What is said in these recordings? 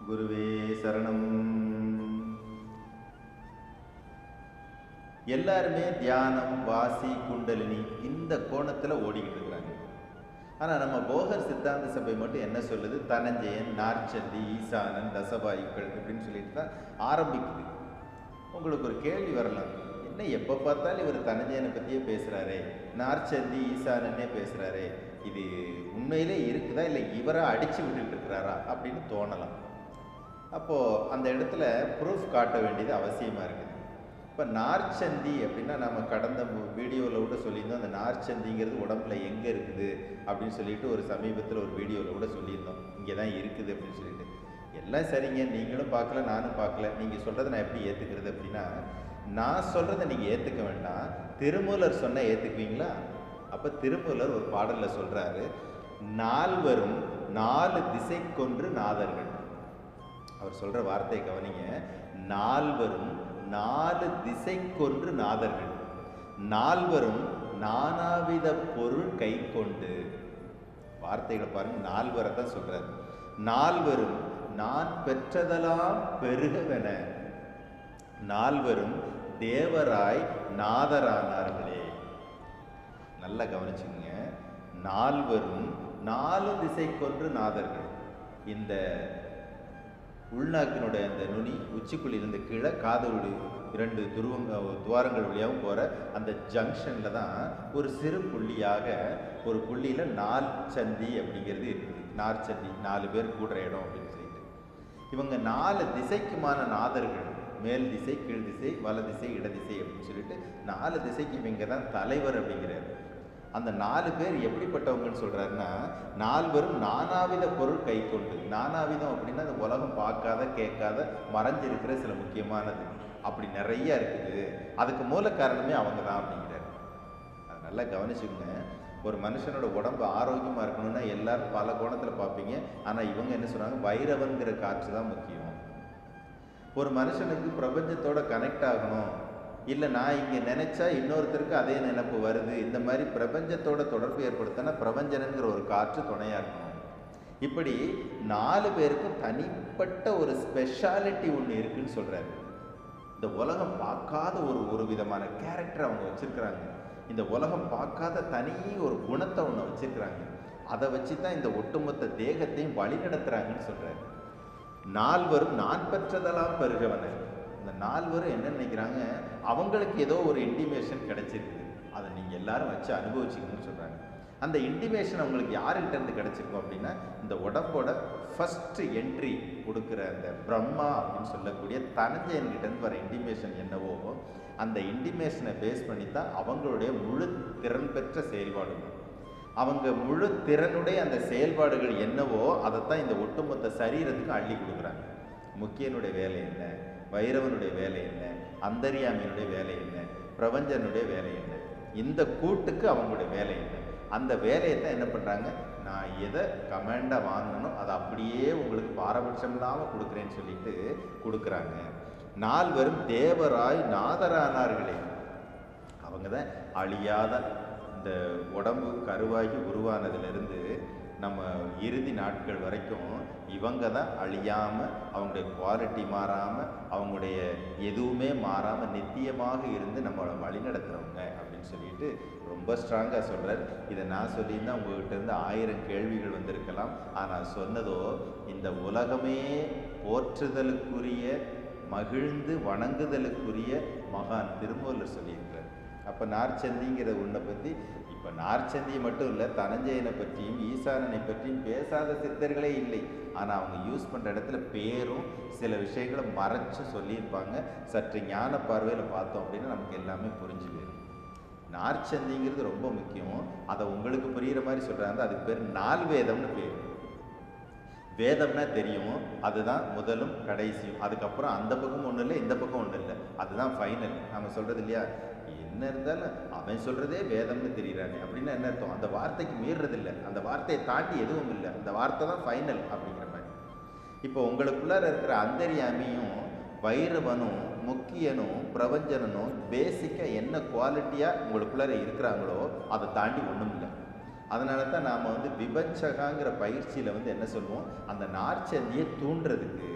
குருவே சரணம் எல்லாருமே தியானம் வாசி குண்டலினி இந்த கோணத்தில் ஓடிக்கிட்டு இருக்கிறாங்க ஆனால் நம்ம போகர் சித்தாந்த சபை மட்டும் என்ன சொல்லுது தனஞ்சயன் நார்ச்சந்தி ஈசானன் தசபாயுக்கள் இப்படின்னு சொல்லிட்டு தான் ஆரம்பிக்குது உங்களுக்கு ஒரு கேள்வி வரலாம் என்ன எப்போ பார்த்தாலும் இவர் தனஞ்சயனை பற்றியே பேசுகிறாரே நார்ச்சந்தி ஈசானன்னே பேசுகிறாரே இது உண்மையிலே இருக்குதா இல்லை இவரா அடித்து விட்டுட்டு இருக்கிறாரா அப்படின்னு தோணலாம் அப்போது அந்த இடத்துல ப்ரூஃப் காட்ட வேண்டியது அவசியமாக இருக்குது இப்போ நார்ச்சந்தி அப்படின்னா நம்ம கடந்த வீடியோவில் கூட சொல்லியிருந்தோம் அந்த நார்ச்சந்திங்கிறது உடம்புல எங்கே இருக்குது அப்படின்னு சொல்லிட்டு ஒரு சமீபத்தில் ஒரு வீடியோவில் கூட சொல்லியிருந்தோம் இங்கே தான் இருக்குது அப்படின்னு சொல்லிட்டு எல்லாம் சரிங்க நீங்களும் பார்க்கல நானும் பார்க்கல நீங்கள் சொல்கிறத நான் எப்படி ஏற்றுக்கிறது அப்படின்னா நான் சொல்கிறத நீங்கள் ஏற்றுக்க வேண்டாம் திருமூலர் சொன்ன ஏற்றுக்குவீங்களா அப்போ திருமூலர் ஒரு பாடலில் சொல்கிறாரு நால்வரும் நாலு திசை கொன்று நாதர்கள் அவர் சொல்கிற வார்த்தையை கவனிங்க நால்வரும் நாலு திசை கொன்று நாதர்கள் நால்வரும் நானாவித பொருள் கை கொண்டு வார்த்தைகளை பாருங்க நால்வரை தான் சொல்றாரு நால்வரும் நான் பெற்றதெல்லாம் பெருகவென நால்வரும் தேவராய் நாதரானார்களே நல்லா கவனிச்சுங்க நால்வரும் நாலு திசை கொன்று நாதர்கள் இந்த உள்நாக்கினுடைய அந்த நுனி உச்சிக்குழி இருந்து கீழே காதோடு இரண்டு துருவங்க துவாரங்கள் வழியாகவும் போகிற அந்த ஜங்ஷனில் தான் ஒரு சிறு புள்ளியாக ஒரு புள்ளியில் நால் சந்தி அப்படிங்கிறது இருக்குது நார்ச்சந்தி நாலு பேர் கூடுற இடம் அப்படின்னு சொல்லிட்டு இவங்க நாலு திசைக்குமான நாதர்கள் மேல் திசை கீழ் திசை வல திசை இடதிசை அப்படின்னு சொல்லிட்டு நாலு திசைக்கு இவங்க தான் தலைவர் அப்படிங்கிறாரு அந்த நாலு பேர் எப்படிப்பட்டவங்கன்னு சொல்றாருன்னா நால்வரும் நானாவித பொருள் கை கொண்டு நானாவிதம் அப்படின்னா அந்த உலகம் பார்க்காத கேட்காத மறைஞ்சிருக்கிற சில முக்கியமானது அப்படி நிறைய இருக்குது அதுக்கு மூல காரணமே அவங்க தான் அப்படிங்கிறாரு அதை நல்லா கவனிச்சுக்கோங்க ஒரு மனுஷனோட உடம்பு ஆரோக்கியமாக இருக்கணும்னா எல்லாரும் பல கோணத்தில் பார்ப்பீங்க ஆனால் இவங்க என்ன சொல்கிறாங்க வைரவன்கிற காற்று தான் முக்கியம் ஒரு மனுஷனுக்கு பிரபஞ்சத்தோட கனெக்ட் ஆகணும் இல்லை நான் இங்கே நினச்சா இன்னொருத்தருக்கு அதே நினைப்பு வருது இந்த மாதிரி பிரபஞ்சத்தோட தொடர்பு ஏற்படுத்தினா பிரபஞ்சனங்கிற ஒரு காற்று துணையாக இருக்கணும் இப்படி நாலு பேருக்கும் தனிப்பட்ட ஒரு ஸ்பெஷாலிட்டி ஒன்று இருக்குன்னு சொல்கிறாரு இந்த உலகம் பார்க்காத ஒரு ஒரு விதமான கேரக்டர் அவங்க வச்சுருக்கிறாங்க இந்த உலகம் பார்க்காத தனி ஒரு குணத்தை ஒன்று வச்சுருக்கிறாங்க அதை வச்சு தான் இந்த ஒட்டுமொத்த தேகத்தையும் வழி நடத்துகிறாங்கன்னு சொல்கிறாரு நால்வரும் நான் பெற்றதெல்லாம் பெருகவன இந்த நால்வரும் என்ன நினைக்கிறாங்க அவங்களுக்கு ஏதோ ஒரு இன்டிமேஷன் கிடைச்சிருக்கு அதை நீங்கள் எல்லாரும் வச்சு அனுபவிச்சிக்கணும்னு சொல்கிறாங்க அந்த இன்டிமேஷன் அவங்களுக்கு யாருக்கிட்ட இருந்து கிடைச்சிருக்கும் அப்படின்னா இந்த உடம்போட ஃபஸ்ட்டு என்ட்ரி கொடுக்குற அந்த பிரம்மா அப்படின்னு சொல்லக்கூடிய தனஞ்சயன்கிட்ட இருந்து வர இன்டிமேஷன் என்னவோ அந்த இன்டிமேஷனை பேஸ் பண்ணி தான் அவங்களுடைய முழு திறன் பெற்ற செயல்பாடுகள் அவங்க முழு திறனுடைய அந்த செயல்பாடுகள் என்னவோ அதைத்தான் இந்த ஒட்டுமொத்த சரீரத்துக்கு அள்ளி கொடுக்குறாங்க முக்கியனுடைய வேலை என்ன வைரவனுடைய வேலை என்ன அந்தரியாமியினுடைய வேலை என்ன பிரபஞ்சனுடைய வேலை என்ன இந்த கூட்டுக்கு அவங்களுடைய வேலை என்ன அந்த வேலையை தான் என்ன பண்ணுறாங்க நான் எதை கமெண்டாக வாங்கணும் அதை அப்படியே உங்களுக்கு பாரபட்சம் இல்லாமல் கொடுக்குறேன்னு சொல்லிட்டு கொடுக்குறாங்க நால்வரும் தேவராய் நாதரானார்களே அவங்க தான் அழியாத இந்த உடம்பு கருவாகி உருவானதுலேருந்து நம்ம இறுதி நாட்கள் வரைக்கும் இவங்க தான் அழியாமல் அவங்களுடைய குவாலிட்டி மாறாமல் அவங்களுடைய எதுவுமே மாறாமல் நித்தியமாக இருந்து நம்மளை வழி நடத்துகிறவங்க அப்படின்னு சொல்லிட்டு ரொம்ப ஸ்ட்ராங்காக சொல்கிறார் இதை நான் சொல்லியிருந்தா உங்கள்கிட்ட இருந்து ஆயிரம் கேள்விகள் வந்திருக்கலாம் ஆனால் சொன்னதோ இந்த உலகமே போற்றுதலுக்குரிய மகிழ்ந்து வணங்குதலுக்குரிய மகான் திருமூலர் சொல்லியிருக்கிறார் அப்போ நார்ச்சந்திங்கிற ஒன்றை பற்றி இப்போ நார்ச்சந்தியை மட்டும் இல்லை தனஞ்சயனை பற்றியும் ஈசானனை பற்றியும் பேசாத சித்தர்களே இல்லை ஆனால் அவங்க யூஸ் பண்ணுற இடத்துல பேரும் சில விஷயங்களை மறைச்சும் சொல்லியிருப்பாங்க சற்று ஞான பார்வையில் பார்த்தோம் அப்படின்னா நமக்கு எல்லாமே புரிஞ்சு போயிடும் நார்ச்சந்திங்கிறது ரொம்ப முக்கியம் அதை உங்களுக்கு புரிகிற மாதிரி சொல்கிறாங்க அதுக்கு பேர் நால் வேதம்னு பேர் வேதம்னா தெரியும் அதுதான் முதலும் கடைசியும் அதுக்கப்புறம் அந்த பக்கம் ஒன்றும் இல்லை இந்த பக்கம் ஒன்றும் இல்லை அதுதான் ஃபைனல் நம்ம சொல்கிறது இல்லையா என்ன இருந்தாலும் அவன் சொல்கிறதே வேதம்னு தெரியுறானே அப்படின்னா என்ன அர்த்தம் அந்த வார்த்தைக்கு மீறுறது இல்லை அந்த வார்த்தையை தாண்டி எதுவும் இல்லை அந்த வார்த்தை தான் ஃபைனல் அப்படிங்கிற மாதிரி இப்போ உங்களுக்குள்ளார இருக்கிற அந்தரியாமியும் வைரவனும் முக்கியனும் பிரபஞ்சனனும் பேசிக்காக என்ன குவாலிட்டியாக உங்களுக்குள்ளார இருக்கிறாங்களோ அதை தாண்டி ஒன்றும் இல்லை அதனால தான் நாம் வந்து விபஞ்சகாங்கிற பயிற்சியில் வந்து என்ன சொல்லுவோம் அந்த நார்ச்சந்தியை தூண்டுறதுக்கு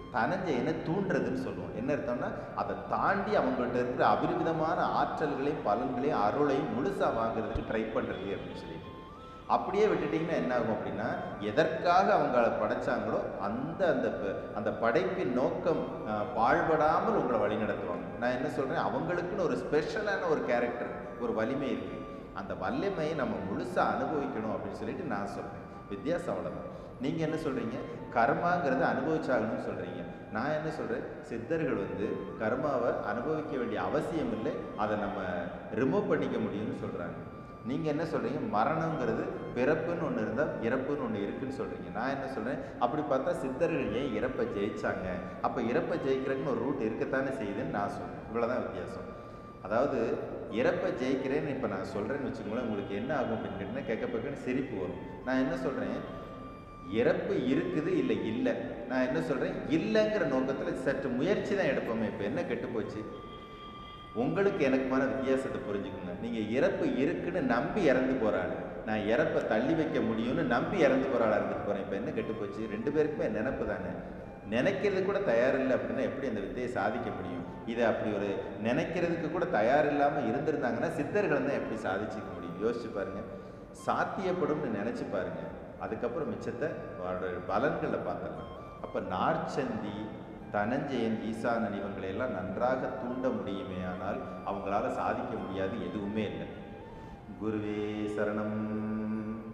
தனஞ்சயனை தூண்டுறதுன்னு சொல்லுவோம் என்ன அர்த்தம்னா அதை தாண்டி அவங்கள்ட்ட இருக்கிற அபரிவிதமான ஆற்றல்களையும் பலன்களையும் அருளையும் முழுசாக வாங்குறதுக்கு ட்ரை பண்ணுறது அப்படின்னு சொல்லிட்டு அப்படியே விட்டுட்டிங்கன்னா என்ன ஆகும் அப்படின்னா எதற்காக அவங்கள படைச்சாங்களோ அந்த அந்த ப- அந்த படைப்பின் நோக்கம் அஹ், பாழ்படாமல் உங்களை வழிநடத்துவாங்க நான் என்ன சொல்கிறேன் அவங்களுக்குன்னு ஒரு ஸ்பெஷலான ஒரு கேரக்டர் ஒரு வலிமை இருக்குது அந்த வலிமையை நம்ம முழுசாக அனுபவிக்கணும் அப்படின்னு சொல்லிட்டு நான் சொல்கிறேன் வித்தியாசம் அவ்வளோதான் நீங்கள் என்ன சொல்கிறீங்க கர்மாங்கிறத அனுபவிச்சாகணும்னு சொல்கிறீங்க நான் என்ன சொல்கிறேன் சித்தர்கள் வந்து கர்மாவை அனுபவிக்க வேண்டிய அவசியம் இல்லை அதை நம்ம ரிமூவ் பண்ணிக்க முடியும்னு சொல்கிறாங்க நீங்கள் என்ன சொல்கிறீங்க மரணங்கிறது பிறப்புன்னு ஒன்று இருந்தால் இறப்புன்னு ஒன்று இருக்குன்னு சொல்கிறீங்க நான் என்ன சொல்கிறேன் அப்படி பார்த்தா சித்தர்கள் ஏன் இறப்பை ஜெயிச்சாங்க அப்போ இறப்பை ஜெயிக்கிறதுக்குன்னு ஒரு ரூட் இருக்கத்தானே செய்யுதுன்னு நான் சொல்கிறேன் இவ்வளோதான் வித்தியாசம் அதாவது இறப்பை ஜெயிக்கிறேன்னு இப்போ நான் சொல்கிறேன்னு வச்சுக்கோங்களேன் உங்களுக்கு என்ன ஆகும் அப்படின்னு கேட்டிங்கன்னா கேட்க பக்கன்னு சிரிப்பு வரும் நான் என்ன சொல்கிறேன் இறப்பு இருக்குது இல்லை இல்லை நான் என்ன சொல்கிறேன் இல்லைங்கிற நோக்கத்தில் சற்று முயற்சி தான் எடுப்போமே இப்போ என்ன கெட்டு போச்சு உங்களுக்கு எனக்குமான வித்தியாசத்தை புரிஞ்சுக்கோங்க நீங்கள் இறப்பு இருக்குன்னு நம்பி இறந்து போகிறாள் நான் இறப்பை தள்ளி வைக்க முடியும்னு நம்பி இறந்து போகிறாள் இருந்துட்டு போகிறேன் இப்போ என்ன கெட்டு போச்சு ரெண்டு பேருக்குமே நினப்பு தானே நினைக்கிறது கூட தயாரில்லை அப்படின்னா எப்படி அந்த வித்தையை சாதிக்க முடியும் இதை அப்படி ஒரு நினைக்கிறதுக்கு கூட தயார் இல்லாமல் இருந்திருந்தாங்கன்னா சித்தர்கள் தான் எப்படி சாதிச்சுக்க முடியும் யோசிச்சு பாருங்க சாத்தியப்படும்னு நினச்சி பாருங்க அதுக்கப்புறம் மிச்சத்தை அவரோட பலன்களை பார்த்துடலாம் அப்போ நார்ச்சந்தி தனஞ்சயன் ஈசானன் இவங்களை எல்லாம் நன்றாக தூண்ட முடியுமே ஆனால் அவங்களால சாதிக்க முடியாது எதுவுமே இல்லை குருவே சரணம்